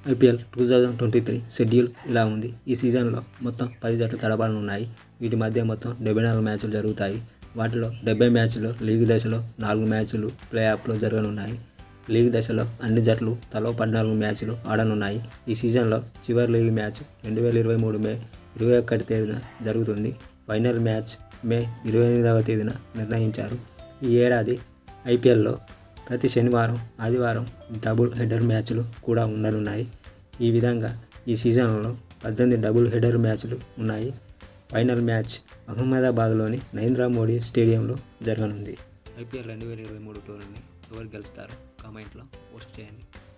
IPL two thousand twenty three schedule ఇలా ఉంది ఈ సీజన్లో మొత్తం పది జట్లు తలపడనున్నాయి వీటి మధ్య మొత్తం డెబ్బై నాలుగు మ్యాచ్లు జరుగుతాయి వాటిలో డెబ్బై మ్యాచ్లు లీగ్ దశలో నాలుగు మ్యాచ్లు ప్లే ఆఫ్లో జరగనున్నాయి లీగ్ దశలో అన్ని జట్లు తలో పద్నాలుగు మ్యాచ్లు ఆడనున్నాయి ఈ సీజన్లో చివరి లీగ్ మ్యాచ్ రెండు వేల ఇరవై మూడు మే ఇరవై ఒకటి తేదీన జరుగుతుంది ఫైనల్ మ్యాచ్ మే ఇరవై ఎనిమిదవ తేదీన నిర్ణయించారు ఈ ఏడాది ఐపీఎల్లో ప్రతి శనివారం ఆదివారం డబుల్ హెడర్ మ్యాచ్లు కూడా ఉండనున్నాయి ఈ విధంగా ఈ సీజన్లో పద్దెనిమిది డబుల్ హెడర్ మ్యాచ్లు ఉన్నాయి ఫైనల్ మ్యాచ్ అహ్మదాబాద్లోని నరేంద్ర మోడీ స్టేడియంలో జరగనుంది ఐపీఎల్ రెండు వేల ఇరవై మూడు టోర్నీని ఎవరు గెలుస్తారో కామెంట్లో పోస్ట్ చేయండి